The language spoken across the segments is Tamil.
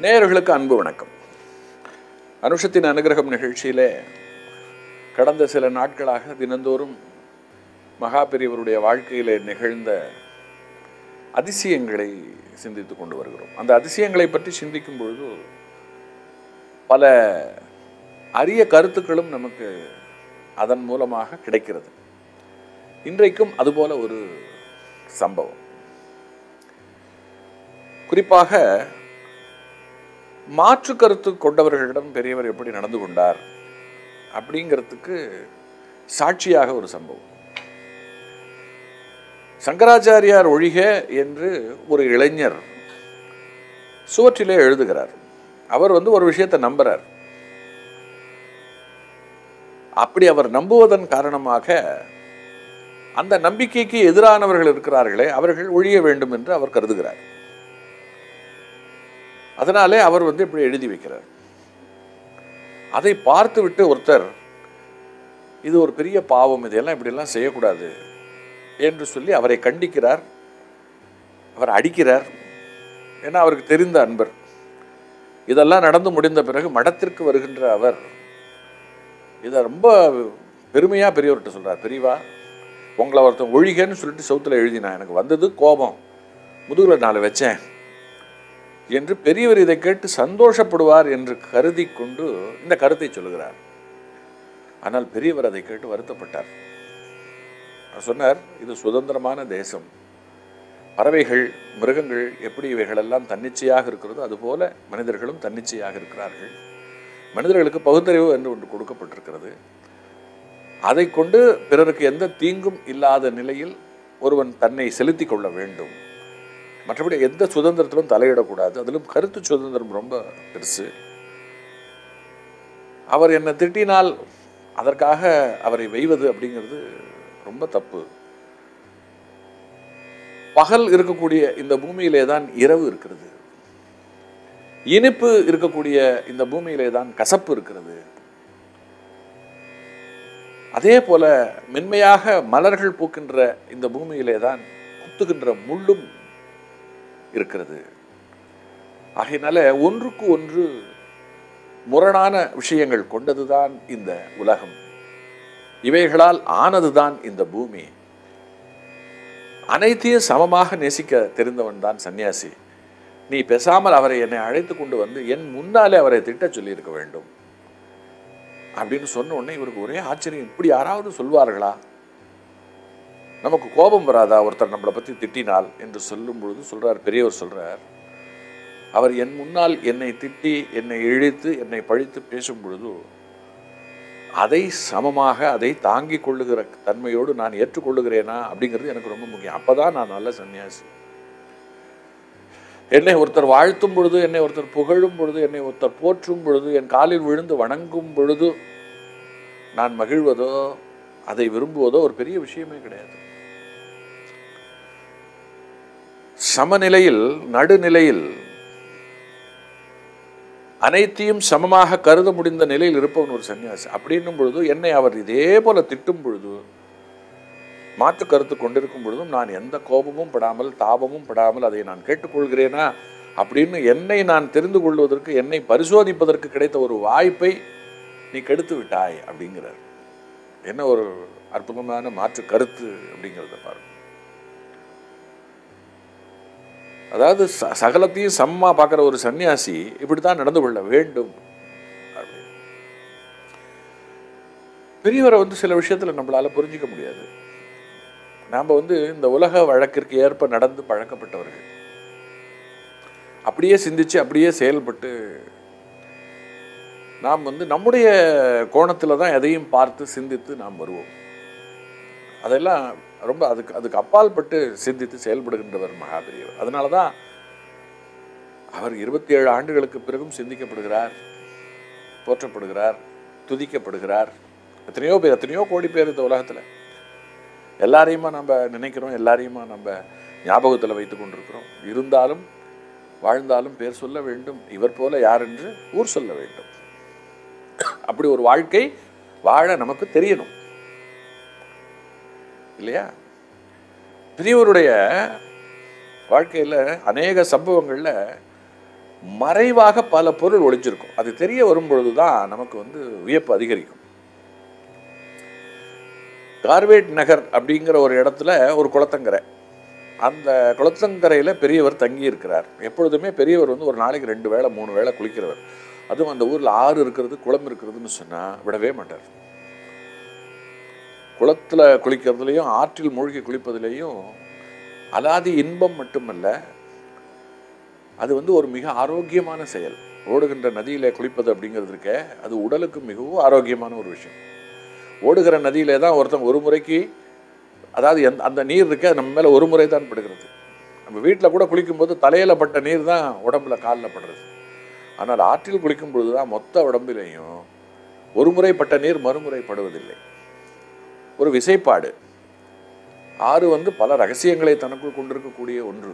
நேயர்களுக்கு அன்பு வணக்கம் அனுஷத்தின் அனுகிரகம் நிகழ்ச்சியிலே கடந்த சில நாட்களாக தினந்தோறும் மகா பெரியவருடைய வாழ்க்கையிலே நிகழ்ந்த அதிசயங்களை சிந்தித்துக் கொண்டு வருகிறோம் அந்த அதிசயங்களை பற்றி சிந்திக்கும் பொழுது பல அரிய கருத்துக்களும் நமக்கு அதன் மூலமாக கிடைக்கிறது இன்றைக்கும் அதுபோல ஒரு சம்பவம் குறிப்பாக மாற்று கருத்து கொண்டவர்களிடம் பெரியவர் எப்படி நடந்து கொண்டார் அப்படிங்கிறதுக்கு சாட்சியாக ஒரு சம்பவம் சங்கராச்சாரியார் ஒழிக என்று ஒரு இளைஞர் சுவற்றிலே எழுதுகிறார் அவர் வந்து ஒரு விஷயத்தை நம்புறார் அப்படி அவர் நம்புவதன் காரணமாக அந்த நம்பிக்கைக்கு எதிரானவர்கள் இருக்கிறார்களே அவர்கள் ஒழிய வேண்டும் என்று அவர் கருதுகிறார் அதனாலே அவர் வந்து இப்படி எழுதி வைக்கிறார் அதை பார்த்துவிட்டு ஒருத்தர் இது ஒரு பெரிய பாவம் இதெல்லாம் இப்படியெல்லாம் செய்யக்கூடாது என்று சொல்லி அவரை கண்டிக்கிறார் அவர் அடிக்கிறார் ஏன்னா அவருக்கு தெரிந்த அன்பர் இதெல்லாம் நடந்து முடிந்த பிறகு மடத்திற்கு வருகின்ற அவர் இதை ரொம்ப பெருமையாக பெரியவர்கிட்ட சொல்கிறார் பெரியவா உங்களை ஒருத்தன் ஒழிகன்னு சொல்லிட்டு சவுத்தில் எழுதினான் எனக்கு வந்தது கோபம் முதுகில் நாலு வச்சேன் என்று பெரியவர் இதை கேட்டு சந்தோஷப்படுவார் என்று கருதி கொண்டு இந்த கருத்தை சொல்லுகிறார் ஆனால் பெரியவர் அதை கேட்டு வருத்தப்பட்டார் அவர் சொன்னார் இது சுதந்திரமான தேசம் பறவைகள் மிருகங்கள் எப்படி இவைகளெல்லாம் தன்னிச்சையாக இருக்கிறதோ அதுபோல மனிதர்களும் தன்னிச்சையாக இருக்கிறார்கள் மனிதர்களுக்கு பகுத்தறிவு என்று ஒன்று கொடுக்கப்பட்டிருக்கிறது அதை கொண்டு பிறருக்கு எந்த தீங்கும் இல்லாத நிலையில் ஒருவன் தன்னை செலுத்தி கொள்ள வேண்டும் மற்றபடி எந்த சுதந்திரத்திலும் தலையிடக்கூடாது அதிலும் கருத்து சுதந்திரம் ரொம்ப பெருசு அவர் என்னை திட்டினால் அதற்காக அவரை வெய்வது அப்படிங்கிறது ரொம்ப தப்பு பகல் இருக்கக்கூடிய இந்த பூமியிலே தான் இரவு இருக்கிறது இனிப்பு இருக்கக்கூடிய இந்த பூமியிலே தான் கசப்பு இருக்கிறது அதே போல மென்மையாக மலர்கள் பூக்கின்ற இந்த பூமியிலே தான் குத்துகின்ற முள்ளும் இருக்கிறது ஆகையினால ஒன்றுக்கு ஒன்று முரணான விஷயங்கள் கொண்டதுதான் இந்த உலகம் இவைகளால் ஆனதுதான் இந்த பூமி அனைத்தையும் சமமாக நேசிக்க தெரிந்தவன் தான் சன்னியாசி நீ பேசாமல் அவரை என்னை அழைத்து கொண்டு வந்து என் முன்னாலே அவரை திட்ட சொல்லியிருக்க வேண்டும் அப்படின்னு சொன்ன உடனே இவருக்கு ஒரே ஆச்சரியம் இப்படி யாராவது சொல்வார்களா நமக்கு கோபம் வராதா ஒருத்தர் நம்மளை பற்றி திட்டினால் என்று சொல்லும் பொழுது சொல்றார் பெரியவர் சொல்றார் அவர் என் முன்னால் என்னை திட்டி என்னை இழித்து என்னை பழித்து பேசும் பொழுது அதை சமமாக அதை தாங்கிக் கொள்ளுகிற தன்மையோடு நான் ஏற்றுக்கொள்ளுகிறேனா அப்படிங்கிறது எனக்கு ரொம்ப முக்கியம் அப்பதான் நான் நல்ல சன்னியாசி என்னை ஒருத்தர் வாழ்த்தும் பொழுது என்னை ஒருத்தர் புகழும் பொழுது என்னை ஒருத்தர் போற்றும் பொழுது என் காலில் விழுந்து வணங்கும் பொழுது நான் மகிழ்வதோ அதை விரும்புவதோ ஒரு பெரிய விஷயமே கிடையாது சமநிலையில் நடுநிலையில் அனைத்தையும் சமமாக கருத முடிந்த நிலையில் இருப்பவன் ஒரு சன்னியாசி அப்படின்னும் பொழுது என்னை அவர் இதே போல திட்டும் பொழுது மாற்று கருத்து கொண்டிருக்கும் பொழுதும் நான் எந்த கோபமும் படாமல் தாபமும் படாமல் அதை நான் கேட்டுக்கொள்கிறேனா அப்படின்னு என்னை நான் தெரிந்து கொள்வதற்கு என்னை பரிசோதிப்பதற்கு கிடைத்த ஒரு வாய்ப்பை நீ கெடுத்து விட்டாய் அப்படிங்கிறார் என்ன ஒரு அற்புதமான மாற்று கருத்து அப்படிங்கிறத பாருங்க அதாவது ச சகலத்தையும் சமமா பார்க்குற ஒரு சன்னியாசி இப்படித்தான் நடந்து கொள்ள வேண்டும் அப்படின்னு பெரியவரை வந்து சில விஷயத்துல நம்மளால புரிஞ்சிக்க முடியாது நாம் வந்து இந்த உலக வழக்கிற்கு ஏற்ப நடந்து பழக்கப்பட்டவர்கள் அப்படியே சிந்திச்சு அப்படியே செயல்பட்டு நாம் வந்து நம்முடைய கோணத்தில் தான் எதையும் பார்த்து சிந்தித்து நாம் வருவோம் அதெல்லாம் ரொம்ப அதுக்கு அதுக்கு அப்பால்பட்டு சிந்தித்து செயல்படுகின்றவர் மகாபெரியவர் அதனால தான் அவர் இருபத்தி ஏழு ஆண்டுகளுக்கு பிறகும் சிந்திக்கப்படுகிறார் போற்றப்படுகிறார் துதிக்கப்படுகிறார் எத்தனையோ பேர் எத்தனையோ கோடி பேர் இந்த உலகத்தில் எல்லாரையுமா நம்ம நினைக்கிறோம் எல்லாரையுமா நம்ம ஞாபகத்தில் வைத்து கொண்டிருக்கிறோம் இருந்தாலும் வாழ்ந்தாலும் பேர் சொல்ல வேண்டும் இவர் போல யார் என்று ஊர் சொல்ல வேண்டும் அப்படி ஒரு வாழ்க்கை வாழ நமக்கு தெரியணும் இல்லையா பெரியவருடைய வாழ்க்கையில் அநேக சம்பவங்களில் மறைவாக பல பொருள் ஒளிஞ்சிருக்கும் அது தெரிய வரும்பொழுது தான் நமக்கு வந்து வியப்பு அதிகரிக்கும் கார்வேட் நகர் அப்படிங்கிற ஒரு இடத்துல ஒரு குளத்தங்கரை அந்த குளத்தங்கரையில் பெரியவர் தங்கி இருக்கிறார் எப்பொழுதுமே பெரியவர் வந்து ஒரு நாளைக்கு ரெண்டு வேளை மூணு வேளை குளிக்கிறவர் அதுவும் அந்த ஊரில் ஆறு இருக்கிறது குளம் இருக்கிறதுன்னு சொன்னால் விடவே மாட்டார் குளத்தில் குளிக்கிறதுலையும் ஆற்றில் மூழ்கி குளிப்பதிலையும் அலாதி இன்பம் மட்டுமல்ல அது வந்து ஒரு மிக ஆரோக்கியமான செயல் ஓடுகின்ற நதியில குளிப்பது அப்படிங்கிறது இருக்க அது உடலுக்கு மிகவும் ஆரோக்கியமான ஒரு விஷயம் ஓடுகிற நதியிலே தான் ஒருத்தன் ஒரு முறைக்கு அதாவது எந்த அந்த நீர் இருக்க நம்ம மேலே ஒரு முறை தான் படுகிறது நம்ம வீட்டில் கூட குளிக்கும்போது தலையில் பட்ட நீர் தான் உடம்புல காலில் படுறது ஆனால் ஆற்றில் குளிக்கும் பொழுது தான் மொத்த உடம்பிலையும் ஒரு முறை பட்ட நீர் மறுமுறை படுவதில்லை ஒரு விசைப்பாடு ஆறு வந்து பல ரகசியங்களை தனக்குள் கொண்டிருக்கக்கூடிய ஒன்று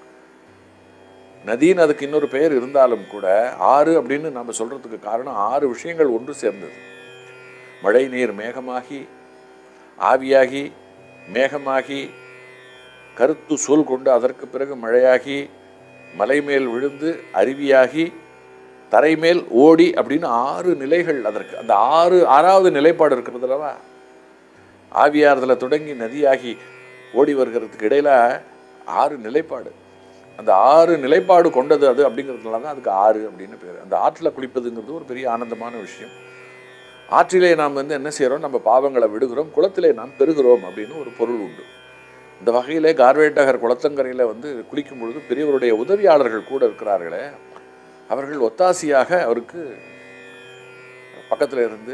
நதின்னு அதுக்கு இன்னொரு பெயர் இருந்தாலும் கூட ஆறு அப்படின்னு நம்ம சொல்றதுக்கு காரணம் ஆறு விஷயங்கள் ஒன்று சேர்ந்தது மழை நீர் மேகமாகி ஆவியாகி மேகமாகி கருத்து சூழ் கொண்டு அதற்கு பிறகு மழையாகி மலை மேல் விழுந்து அருவியாகி தரைமேல் ஓடி அப்படின்னு ஆறு நிலைகள் அதற்கு அந்த ஆறு ஆறாவது நிலைப்பாடு இருக்கிறது அல்லவா ஆவியாறுதல தொடங்கி நதியாகி ஓடி வருகிறதுக்கு இடையில ஆறு நிலைப்பாடு அந்த ஆறு நிலைப்பாடு கொண்டது அது அப்படிங்கிறதுனால தான் அதுக்கு ஆறு அப்படின்னு பேர் அந்த ஆற்றில் குளிப்பதுங்கிறது ஒரு பெரிய ஆனந்தமான விஷயம் ஆற்றிலே நாம் வந்து என்ன செய்கிறோம் நம்ம பாவங்களை விடுகிறோம் குளத்திலே நாம் பெறுகிறோம் அப்படின்னு ஒரு பொருள் உண்டு இந்த வகையிலே கார்வேட்டகர் குளத்தங்கரையில் வந்து குளிக்கும் பொழுது பெரியவருடைய உதவியாளர்கள் கூட இருக்கிறார்களே அவர்கள் ஒத்தாசியாக அவருக்கு பக்கத்தில் இருந்து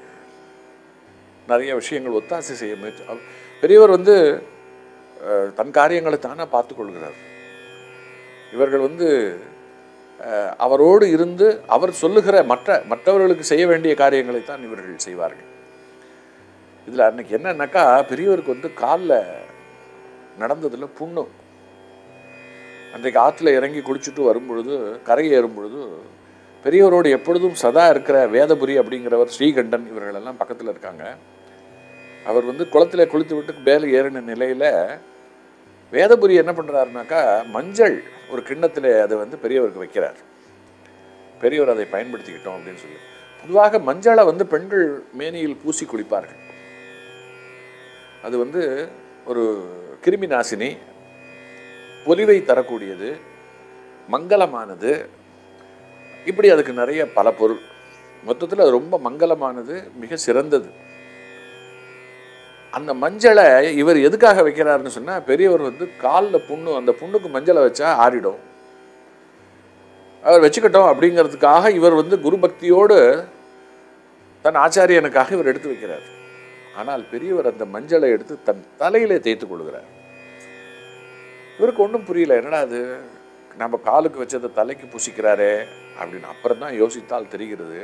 நிறைய விஷயங்கள் ஒத்தாசை செய்ய முயற்சி அவ- பெரியவர் வந்து அஹ், தன் காரியங்களை தானே பார்த்து கொள்கிறார் இவர்கள் வந்து அஹ், அவரோடு இருந்து அவர் சொல்லுகிற மற்ற மற்றவர்களுக்கு செய்ய வேண்டிய காரியங்களை தான் இவர்கள் செய்வார்கள் இதில் அன்னைக்கு என்னன்னாக்கா பெரியவருக்கு வந்து காலில் நடந்ததில் புண்ணு அன்றைக்கு ஆற்றுல இறங்கி குளிச்சுட்டு வரும்பொழுது கரை ஏறும் பொழுது பெரியவரோடு எப்பொழுதும் சதா இருக்கிற வேதபுரி அப்படிங்கிறவர் ஸ்ரீகண்டன் இவர்களெல்லாம் பக்கத்தில் இருக்காங்க அவர் வந்து குளத்துல குளித்து விட்டு மேலே ஏறின நிலையில் வேதபுரி என்ன பண்ணுறாருனாக்கா மஞ்சள் ஒரு கிண்ணத்தில் அதை வந்து பெரியவருக்கு வைக்கிறார் பெரியவர் அதை பயன்படுத்திக்கிட்டோம் அப்படின்னு சொல்லி பொதுவாக மஞ்சளை வந்து பெண்கள் மேனியில் பூசி குளிப்பார்கள் அது வந்து ஒரு கிருமி நாசினி பொலிவை தரக்கூடியது மங்களமானது இப்படி அதுக்கு நிறைய பல பொருள் மொத்தத்தில் அது ரொம்ப மங்களமானது மிக சிறந்தது அந்த மஞ்சளை இவர் எதுக்காக வைக்கிறாருன்னு சொன்னால் பெரியவர் வந்து காலில் புண்ணு அந்த புண்ணுக்கு மஞ்சளை வச்சா ஆறிடும் அவர் வச்சுக்கட்டும் அப்படிங்கிறதுக்காக இவர் வந்து குரு பக்தியோடு தன் ஆச்சாரியனுக்காக இவர் எடுத்து வைக்கிறார் ஆனால் பெரியவர் அந்த மஞ்சளை எடுத்து தன் தலையிலே தேய்த்து கொள்கிறார் இவருக்கு ஒன்றும் புரியல என்னடா அது நம்ம காலுக்கு வச்சதை தலைக்கு பூசிக்கிறாரே அப்படின்னு அப்புறம் தான் யோசித்தால் தெரிகிறது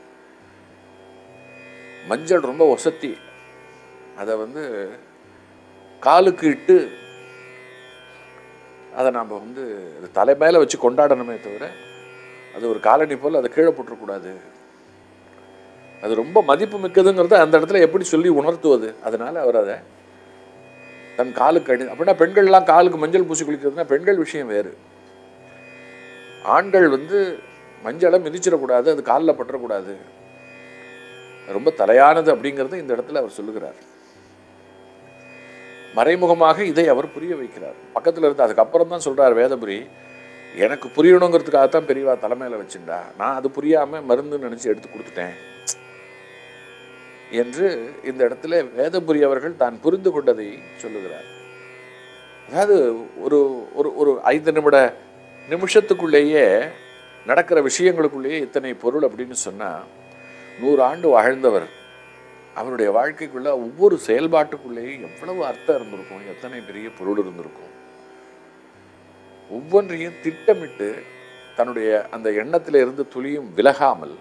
மஞ்சள் ரொம்ப ஒசத்தி அதை வந்து காலுக்கு இட்டு அதை நாம் வந்து அது தலை மேலே வச்சு கொண்டாடணுமே தவிர அது ஒரு காலனி போல் அதை கீழே போட்டுறக்கூடாது அது ரொம்ப மதிப்பு மிக்கதுங்கிறத அந்த இடத்துல எப்படி சொல்லி உணர்த்துவது அதனால அவர் அதை தன் காலுக்கு அடி அப்படின்னா பெண்கள்லாம் காலுக்கு மஞ்சள் பூசி குளிக்கிறதுனா பெண்கள் விஷயம் வேறு ஆண்கள் வந்து மஞ்சளை மிதிச்சிடக்கூடாது அது காலில் பற்றக்கூடாது ரொம்ப தலையானது அப்படிங்கிறத இந்த இடத்துல அவர் சொல்லுகிறார் மறைமுகமாக இதை அவர் புரிய வைக்கிறார் பக்கத்தில் இருந்து அதுக்கப்புறம் தான் சொல்றார் வேதபுரி எனக்கு புரியணுங்கிறதுக்காகத்தான் பெரியவா தலைமையில வச்சுண்டா நான் அது புரியாம மருந்துன்னு நினைச்சு எடுத்து கொடுத்துட்டேன் என்று இந்த இடத்துல வேதபுரி அவர்கள் தான் புரிந்து கொண்டதை சொல்லுகிறார் அதாவது ஒரு ஒரு ஒரு ஐந்து நிமிட நிமிஷத்துக்குள்ளேயே நடக்கிற விஷயங்களுக்குள்ளேயே இத்தனை பொருள் அப்படின்னு சொன்னா நூறு ஆண்டு வாழ்ந்தவர் அவருடைய வாழ்க்கைக்குள்ள ஒவ்வொரு செயல்பாட்டுக்குள்ளேயும் எவ்வளவு அர்த்தம் இருந்திருக்கும் எத்தனை பெரிய பொருள் இருந்திருக்கும் ஒவ்வொன்றையும் திட்டமிட்டு தன்னுடைய அந்த எண்ணத்தில இருந்து துளியும் விலகாமல்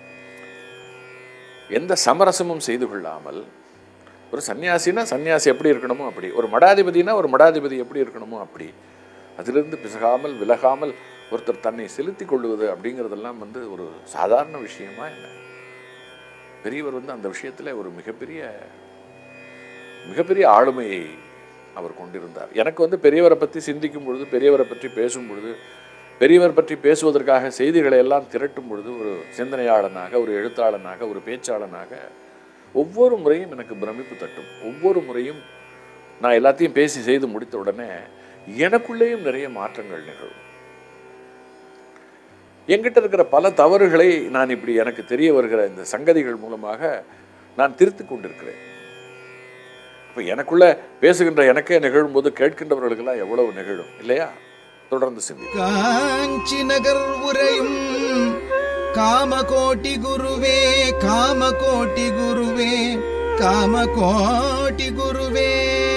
எந்த சமரசமும் செய்து கொள்ளாமல் ஒரு சன்னியாசினா சன்னியாசி எப்படி இருக்கணுமோ அப்படி ஒரு மடாதிபதினா ஒரு மடாதிபதி எப்படி இருக்கணுமோ அப்படி அதிலிருந்து பிசகாமல் விலகாமல் ஒருத்தர் தன்னை செலுத்தி கொள்வது அப்படிங்கிறதெல்லாம் வந்து ஒரு சாதாரண விஷயமா என்ன பெரியவர் வந்து அந்த விஷயத்தில் ஒரு மிகப்பெரிய மிகப்பெரிய ஆளுமையை அவர் கொண்டிருந்தார் எனக்கு வந்து பெரியவரை பற்றி சிந்திக்கும் பொழுது பெரியவரை பற்றி பேசும் பொழுது பெரியவர் பற்றி பேசுவதற்காக செய்திகளை எல்லாம் திரட்டும் பொழுது ஒரு சிந்தனையாளனாக ஒரு எழுத்தாளனாக ஒரு பேச்சாளனாக ஒவ்வொரு முறையும் எனக்கு பிரமிப்பு தட்டும் ஒவ்வொரு முறையும் நான் எல்லாத்தையும் பேசி செய்து முடித்த உடனே எனக்குள்ளேயும் நிறைய மாற்றங்கள் நிகழும் என்கிட்ட இருக்கிற பல தவறுகளை நான் இப்படி எனக்கு தெரிய வருகிற இந்த சங்கதிகள் மூலமாக நான் திருத்திக் கொண்டிருக்கிறேன் இப்போ எனக்குள்ள பேசுகின்ற எனக்கே நிகழும்போது கேட்கின்றவர்களுக்கெல்லாம் எவ்வளவு நிகழும் இல்லையா தொடர்ந்து சிந்தி காஞ்சி நகர் உரையும் காமகோட்டி குருவே காமகோட்டி குருவே காமகோட்டி குருவே